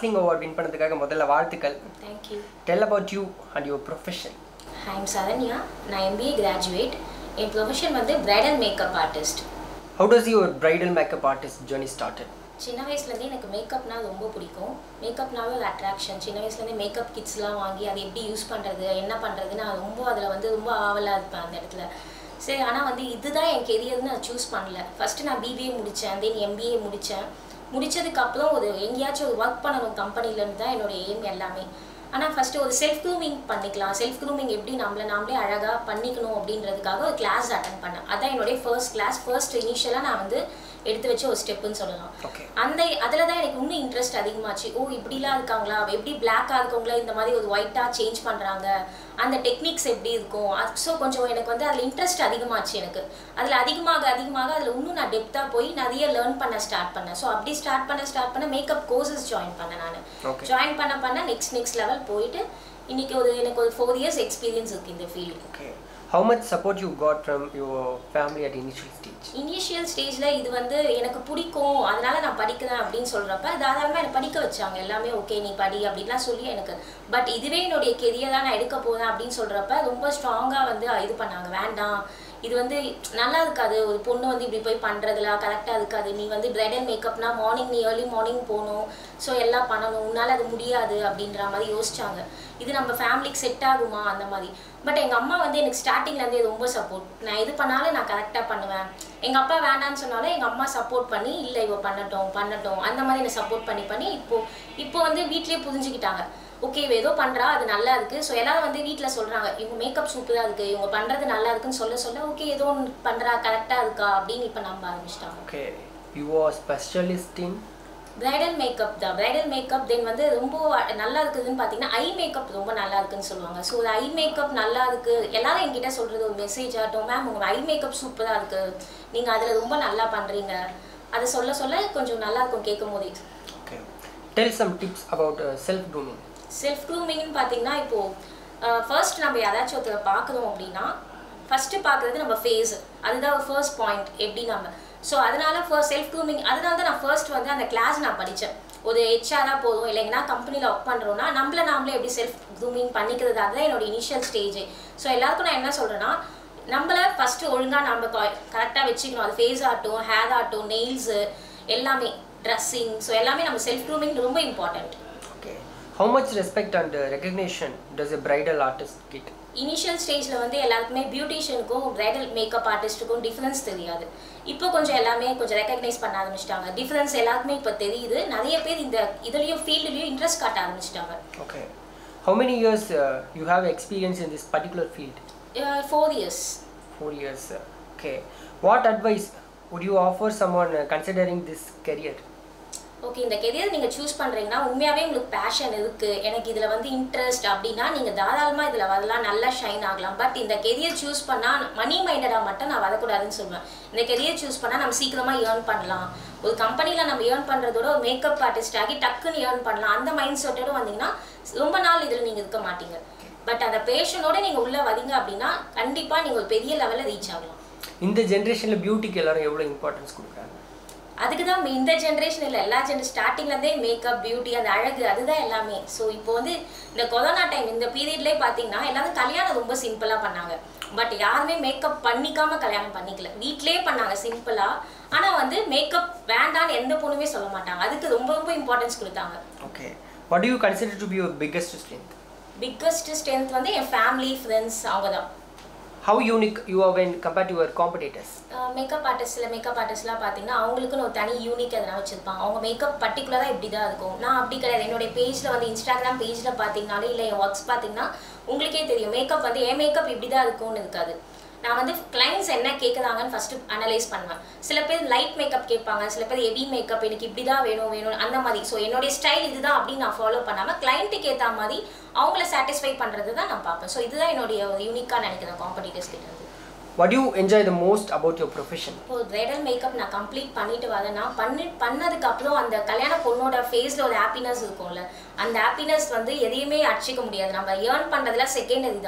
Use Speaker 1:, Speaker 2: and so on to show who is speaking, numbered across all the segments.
Speaker 1: Dazzling award win பண்ணதுக்காக முதல்ல வாழ்த்துக்கள்
Speaker 2: thank you
Speaker 1: tell about you and your profession
Speaker 2: I am Saranya நான் எம்பிஏ கிராஜுவேட் என் ப்ரொஃபஷன் வந்து bridal makeup artist
Speaker 1: how does your bridal makeup artist journey started
Speaker 2: சின்ன வயசுலேருந்தே எனக்கு மேக்கப்னா ரொம்ப பிடிக்கும் மேக்கப்னாவே ஒரு அட்ராக்ஷன் சின்ன வயசுலேருந்தே மேக்கப் கிட்ஸ்லாம் வாங்கி அதை எப்படி யூஸ் பண்ணுறது என்ன பண்ணுறது நான் ரொம்ப அதில் வந்து ரொம்ப ஆவலாக இருப்பேன் அந்த இடத்துல சரி ஆனால் வந்து இதுதான் என் கெரியர்னு நான் சூஸ் பண்ணல ஃபஸ்ட்டு நான் பிபிஏ முடித்தேன் தென் எம்பிஏ முடித்தேன் முடிச்சதுக்கப்புறம் ஒரு எங்கேயாச்சும் ஒரு ஒர்க் பண்ணணும் கம்பெனிலேருந்து தான் என்னோட எய்ம் எல்லாமே ஆனால் ஃபஸ்ட்டு ஒரு செல்ஃப் க்ரூமிங் பண்ணிக்கலாம் செல்ஃப் க்ரூமிங் எப்படி நம்மளை நாமளே அழகாக பண்ணிக்கணும் அப்படின்றதுக்காக ஒரு கிளாஸ் அட்டன் பண்ணேன் அதான் என்னுடைய ஃபர்ஸ்ட் கிளாஸ் ஃபர்ஸ்ட் இனிஷியலாக நான் வந்து எடுத்து வச்ச ஒரு ஸ்டெப்புன்னு சொல்லலாம்
Speaker 1: ஓகே
Speaker 2: அந்த அதில் தான் எனக்கு இன்னும் இன்ட்ரெஸ்ட் அதிகமாச்சு ஓ இப்படிலாம் இருக்காங்களா எப்படி பிளாக்காக இருக்கவங்களா இந்த மாதிரி ஒரு ஒயிட்டாக சேஞ்ச் பண்ணுறாங்க அந்த டெக்னிக்ஸ் எப்படி இருக்கும் ஸோ கொஞ்சம் எனக்கு வந்து அதில் இன்ட்ரெஸ்ட் அதிகமாச்சு எனக்கு அதில் அதிகமாக அதிகமாக அதில் இன்னும் நான் டெப்த்தாக போய் நிறைய லேர்ன் பண்ண ஸ்டார்ட் பண்ணேன் ஸோ அப்படி ஸ்டார்ட் பண்ண ஸ்டார்ட் பண்ண மேக்கப் கோர்சஸ் ஜாயின் பண்ணேன் நான்
Speaker 1: Okay.
Speaker 2: ஜாயின் பண்ண பண்ண நெக்ஸ்ட் நெக்ஸ்ட் லெவல் போயிட்டு இன்னைக்கு ஒரு எனக்கு ஒரு ஃபோர் இயர்ஸ் எக்ஸ்பீரியன்ஸ் இருக்குது இந்த field
Speaker 1: okay how much support you got from your family at initial stage
Speaker 2: initial ஸ்டேஜில் இது வந்து எனக்கு பிடிக்கும் அதனால நான் படிக்கிறேன் அப்படின்னு சொல்கிறப்ப தாராளமாக என்னை படிக்க வச்சாங்க எல்லாமே ஓகே நீ படி அப்படின்லாம் சொல்லி எனக்கு பட் இதுவே என்னுடைய கெரியராக நான் எடுக்க போகிறேன் அப்படின்னு சொல்கிறப்ப ரொம்ப ஸ்ட்ராங்காக வந்து இது பண்ணாங்க வேண்டாம் இது வந்து நல்லா இருக்காது ஒரு பொண்ணு வந்து இப்படி போய் பண்ணுறதுல கரெக்டாக இருக்காது நீ வந்து பிரைடல் மேக்கப்னா மார்னிங் நீ ஏர்லி மார்னிங் போகணும் ஸோ எல்லாம் பண்ணணும் உன்னால் அது முடியாது அப்படின்ற மாதிரி யோசிச்சாங்க இது நம்ம ஃபேமிலிக்கு செட் ஆகுமா அந்த மாதிரி பட் எங்கள் அம்மா வந்து எனக்கு ஸ்டார்டிங்லேருந்தே ரொம்ப சப்போர்ட் நான் எது பண்ணாலும் நான் கரெக்டாக பண்ணுவேன் எங்கள் அப்பா வேண்டான்னு சொன்னாலும் எங்கள் அம்மா சப்போர்ட் பண்ணி இல்லை இவ பண்ணட்டும் பண்ணட்டும் அந்த மாதிரி என்னை சப்போர்ட் பண்ணி பண்ணி இப்போ இப்போ வந்து வீட்லயே புரிஞ்சுக்கிட்டாங்க ஓகே இவ ஏதோ பண்ணுறா அது நல்லா இருக்குது ஸோ எல்லாரும் வந்து வீட்டில் சொல்கிறாங்க இவங்க மேக்கப் சூப்பராக இருக்குது இவங்க பண்ணுறது நல்லா இருக்குன்னு சொல்ல சொல்ல ஓகே ஏதோ ஒன்று பண்ணுறா கரெக்டாக இருக்கா அப்படின்னு இப்போ நம்ப ஆரம்பிச்சிட்டாங்க
Speaker 1: okay you are specialist in
Speaker 2: bridal makeup தான் பிரைடல் மேக்கப் தென் வந்து ரொம்ப நல்லா இருக்குதுன்னு பார்த்தீங்கன்னா ஐ மேக்கப் ரொம்ப நல்லா இருக்குன்னு சொல்லுவாங்க ஸோ ஒரு ஐ மேக்கப் நல்லா இருக்கு எல்லாரும் என்கிட்ட சொல்றது ஒரு மெசேஜ் ஆகட்டும் மேம் உங்க ஐ மேக்கப் சூப்பராக இருக்கு நீங்க அதில் ரொம்ப நல்லா பண்றீங்க அதை சொல்ல சொல்ல கொஞ்சம் நல்லா இருக்கும் கேட்கும் போதே
Speaker 1: okay tell some tips about self grooming
Speaker 2: self க்ரூமிங்னு பார்த்தீங்கன்னா இப்போ ஃபர்ஸ்ட் நம்ம யாராச்சும் ஒருத்தரை பார்க்குறோம் அப்படின்னா ஃபர்ஸ்ட் பார்க்குறது நம்ம ஃபேஸ் அதுதான் ஒரு ஃபர்ஸ்ட் பாயிண்ட் எப்படி நம்ம ஸோ அதனால ஃபர்ஸ்ட் செல்ஃப் க்ரூமிங் அதனால தான் நான் ஃபர்ஸ்ட் வந்து அந்த கிளாஸ் நான் படித்தேன் ஒரு ஹெச்ஆராக போதும் இல்லைங்கன்னா கம்பெனியில் ஒர்க் பண்ணுறோன்னா நம்மள நாமளே எப்படி செல்ஃப் க்ரூமிங் பண்ணிக்கிறது அதுதான் என்னோட இனிஷியல் ஸ்டேஜ் ஸோ எல்லாருக்கும் நான் என்ன சொல்கிறேன்னா நம்மள ஃபஸ்ட்டு ஒழுங்காக நம்ம கரெக்டாக வச்சுக்கணும் அது ஃபேஸ் ஆகட்டும் ஹேர் ஆகட்டும் நெயில்ஸு எல்லாமே ட்ரெஸ்ஸிங் ஸோ எல்லாமே நம்ம செல்ஃப் க்ரூமிங் ரொம்ப important
Speaker 1: okay how much respect and recognition does a bridal artist get
Speaker 2: initial ஸ்டேஜில் வந்து எல்லாருக்குமே பியூட்டிஷியனுக்கும் பிரைடல் மேக்கப் ஆர்டிஸ்ட்டுக்கும் டிஃப்ரென்ஸ் தெரியாது இப்போ கொஞ்சம் எல்லாமே கொஞ்சம் ரெக்கக்னைஸ் பண்ண ஆரம்பிச்சிட்டாங்க டிஃப்ரென்ஸ் எல்லாருக்குமே இப்போ தெரியுது நிறைய பேர் இந்த இதுலேயும் ஃபீல்டுலேயும் இன்ட்ரெஸ்ட் காட்ட ஆரம்பிச்சிட்டாங்க
Speaker 1: Okay. How many years uh, you have experience in this particular field?
Speaker 2: Four years
Speaker 1: Four years. uh, Okay. What advice would you offer someone uh, considering this career?
Speaker 2: Okay இந்த கெரியர் நீங்கள் choose பண்ணுறீங்கன்னா உண்மையாகவே உங்களுக்கு fashion இருக்குது எனக்கு இதில் வந்து interest அப்படின்னா நீங்கள் தாராளமாக இதில் வரலாம் நல்லா ஷைன் ஆகலாம் பட் இந்த கெரியர் சூஸ் பண்ணால் மணி மைண்டடாக மட்டும் நான் வரக்கூடாதுன்னு சொல்லுவேன் இந்த கெரியர் சூஸ் பண்ணால் நம்ம சீக்கிரமாக ஏர்ன் பண்ணலாம் ஒரு கம்பெனியில் நம்ம ஏர்ன் பண்ணுறதோட ஒரு மேக்கப் ஆர்டிஸ்ட் ஆகி டக்குன்னு ஏர்ன் பண்ணலாம் அந்த மைண்ட் செட்டோட வந்தீங்கன்னா ரொம்ப நாள் இதில் நீங்கள் இருக்க மாட்டீங்க பட் அந்த பேஷனோட நீங்கள் உள்ளே வரீங்க அப்படின்னா கண்டிப்பாக நீங்கள் ஒரு பெரிய லெவலில் ரீச் ஆகலாம்
Speaker 1: இந்த ஜென்ரேஷனில் பியூட்டிக்கு எல்லாரும் எவ்வளோ இம்பார்ட்டன்ஸ் கொடுக்குறாங்க
Speaker 2: அதுக்கு தான் இந்த ஜென்ரேஷன் இல்லை எல்லா ஜென் ஸ்டார்டிங்லேருந்தே மேக்கப் பியூட்டி அந்த அழகு அதுதான் எல்லாமே ஸோ இப்போ வந்து இந்த கொரோனா டைம் இந்த பீரியட்லேயே பார்த்தீங்கன்னா எல்லாரும் கல்யாணம் ரொம்ப சிம்பிளாக பண்ணாங்க பட் யாருமே மேக்கப் பண்ணிக்காம கல்யாணம் பண்ணிக்கல வீட்டிலேயே பண்ணாங்க சிம்பிளாக ஆனால் வந்து மேக்கப் வேண்டான்னு எந்த பொண்ணுமே சொல்ல மாட்டாங்க அதுக்கு ரொம்ப ரொம்ப இம்பார்ட்டன்ஸ் கொடுத்தாங்க
Speaker 1: okay what you consider to be your biggest strength
Speaker 2: biggest strength வந்து என் ஃபேமிலி ஃப்ரெண்ட்ஸ் அவங்க தான்
Speaker 1: how unique you are when compared your competitors
Speaker 2: makeup ஆர்டிஸ்டில் மேக்கப் ஆர்டிஸ்ட்லாம் பார்த்தீங்கன்னா அவங்களுக்குன்னு ஒரு தனி யூனிக் எதனா வச்சுருப்பாங்க அவங்க மேக்கப் பர்டிகுலராக இப்படி தான் இருக்கும் நான் அப்படி கிடையாது என்னுடைய பேஜில் வந்து இன்ஸ்டாகிராம் பேஜில் பார்த்தீங்கனாலும் இல்லை என் ஒர்க்ஸ் பார்த்தீங்கன்னா உங்களுக்கே தெரியும் மேக்கப் வந்து என் மேக்கப் இப்படி தான் இருக்கும்னு இருக்காது நான் வந்து கிளைண்ட்ஸ் என்ன கேட்குறாங்கன்னு ஃபஸ்ட்டு அனலைஸ் பண்ணுவேன் சில பேர் லைட் மேக்கப் கேட்பாங்க சில பேர் ஹெவி மேக்கப் எனக்கு இப்படி தான் வேணும் வேணும் அந்த மாதிரி ஸோ என்னுடைய ஸ்டைல் இதுதான் அப்படின்னு நான் ஃபாலோ பண்ணாமல் கிளைண்ட்டுக்கு ஏற்ற மாதிரி அவங்கள சாட்டிஸ்ஃபை பண்ணுறது தான் நான் பார்ப்பேன் ஸோ இதுதான் என்னுடைய யூனிக்காக நினைக்கிறேன் காம்படிட்டர்ஸ் கிட்ட இருந்து
Speaker 1: what you enjoy the most about your profession
Speaker 2: இப்போ பிரைடல் மேக்கப் நான் கம்ப்ளீட் பண்ணிட்டு வரேன்னா பண்ணி பண்ணதுக்கு அப்புறம் அந்த கல்யாண பொண்ணோட ஃபேஸில் ஒரு ஹாப்பினஸ் இருக்கும்ல அந்த ஹாப்பினஸ் வந்து எதையுமே அடிச்சிக்க முடியாது நம்ம ஏர்ன் பண்ணுறதுல செகண்டரி தான்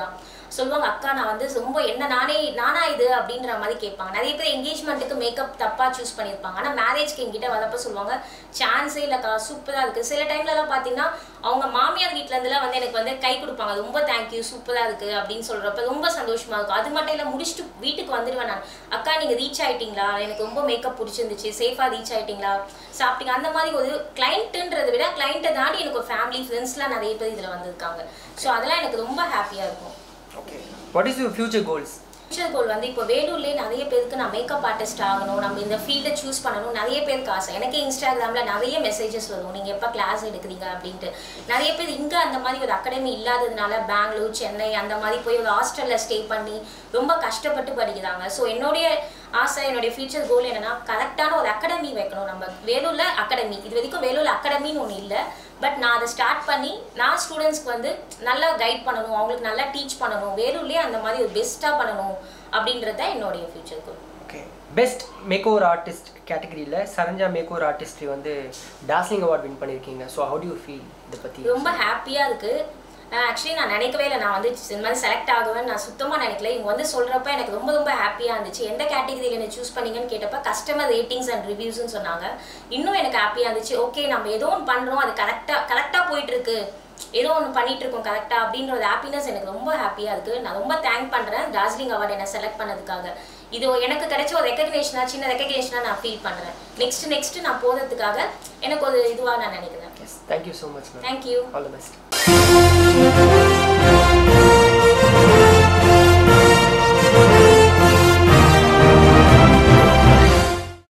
Speaker 2: சொல்லுவாங்க அக்கா நான் வந்து ரொம்ப என்ன நானே நானா இது அப்படின்ற மாதிரி கேட்பாங்க நிறைய பேர் என்கேஜ்மெண்ட்டுக்கு மேக்கப் தப்பா சூஸ் பண்ணியிருப்பாங்க ஆனா மேரேஜ்க்கு என்கிட்ட வரப்ப சொல்லுவாங்க சான்ஸே இல்லக்கா சூப்பரா இருக்கு சில டைம்ல எல்லாம் பாத்தீங்கன்னா அவங்க மாமியார் வீட்ல இருந்துலாம் வந்து எனக்கு வந்து கை கொடுப்பாங்க ரொம்ப தேங்க்யூ சூப்பரா இருக்கு அப்படின்னு சொல்றப்ப ரொம்ப சந்தோஷமா இருக்கும் அது மட்டும் இல்ல முடிச்சுட்டு வீட்டுக்கு வந்துடுவேன் நான் அக்கா நீங்க ரீச் ஆயிட்டீங்களா எனக்கு ரொம்ப மேக்கப் பிடிச்சிருந்துச்சு சேஃபா ரீச் ஆயிட்டீங்களா சாப்பிட்டீங்க அந்த மாதிரி ஒரு கிளைண்ட்டுன்றதை விட கிளைண்ட்டை தாண்டி எனக்கு ஒரு ஃபேமிலி ஃப்ரெண்ட்ஸ்லாம் நிறைய பேர் இதுல வந்திருக்காங்க ஸோ அதெல்லாம் எனக்கு ரொம்ப ஹாப்பியா இருக்கும்
Speaker 1: okay what is your future goals
Speaker 2: future goal வந்து இப்போ வேலூர்லேயே நிறைய பேருக்கு நான் மேக்கப் ஆர்டிஸ்ட் ஆகணும் நம்ம இந்த ஃபீல்டை சூஸ் பண்ணணும் நிறைய பேருக்கு ஆசை எனக்கே இன்ஸ்டாகிராமில் நிறைய மெசேஜஸ் வரும் நீங்கள் எப்போ கிளாஸ் எடுக்கிறீங்க அப்படின்ட்டு நிறைய பேர் இங்கே அந்த மாதிரி ஒரு அகாடமி இல்லாததுனால பெங்களூர் சென்னை அந்த மாதிரி போய் ஒரு ஹாஸ்டலில் ஸ்டே பண்ணி ரொம்ப கஷ்டப்பட்டு படிக்கிறாங்க ஸோ என்னுடைய ஆசை என்னுடைய ஃபியூச்சர் கோல் என்னன்னா கரெக்டான ஒரு அகாடமி வைக்கணும் நம்ம வேலூர்ல அகாடமி இது வரைக்கும் வேலூர்ல அகாடமின்னு ஒன்று இல்லை பட் நான் அதை ஸ்டார்ட் பண்ணி நான் ஸ்டூடெண்ட்ஸ்க்கு வந்து நல்லா கைட் பண்ணணும் அவங்களுக்கு நல்லா டீச் பண்ணணும் வேலூர்லேயே அந்த மாதிரி ஒரு பெஸ்ட்டாக பண்ணணும் அப்படின்றது தான் என்னுடைய future goal
Speaker 1: okay best makeover artist கேட்டகரியில் சரஞ்சா மேக் ஓவர் ஆர்டிஸ்ட் வந்து டாஸ்லிங் அவார்ட் வின் பண்ணியிருக்கீங்க so how do you feel இதை பற்றி
Speaker 2: ரொம்ப ஹாப்பியாக இருக்கு ஆக்சுவலி நான் நினைக்கவே இல்லை நான் வந்து இந்த மாதிரி செலக்ட் ஆகுவேன் நான் சுத்தமாக நினைக்கல இவங்க வந்து சொல்கிறப்ப எனக்கு ரொம்ப ரொம்ப ஹாப்பியாக இருந்துச்சு எந்த கேட்டகரியில் என்ன சூஸ் பண்ணீங்கன்னு கேட்டப்ப கஸ்டமர் ரேட்டிங்ஸ் அண்ட் ரிவ்யூஸ்னு சொன்னாங்க இன்னும் எனக்கு ஹாப்பியாக இருந்துச்சு ஓகே நம்ம ஏதோ ஒன்று பண்ணுறோம் அது கரெக்டாக கரெக்டாக போயிட்டு இருக்கு ஏதோ ஒன்று பண்ணிட்டு இருக்கோம் கரெக்டாக அப்படின்ற ஒரு ஹாப்பினஸ் எனக்கு ரொம்ப ஹாப்பியாக இருக்குது நான் ரொம்ப தேங்க் பண்ணுறேன் டார்ஜிலிங் அவார்டு என்ன செலக்ட் பண்ணதுக்காக இது எனக்கு கிடைச்ச ஒரு ரெக்கக்னேஷனாக சின்ன ரெக்கக்னேஷனாக நான் ஃபீல் பண்ணுறேன் நெக்ஸ்ட் நெக்ஸ்ட் நான் போகிறதுக்காக எனக்கு ஒரு இதுவாக நான் நினைக்கிறேன்
Speaker 1: yes thank you so much ma'am
Speaker 2: thank you
Speaker 1: all the best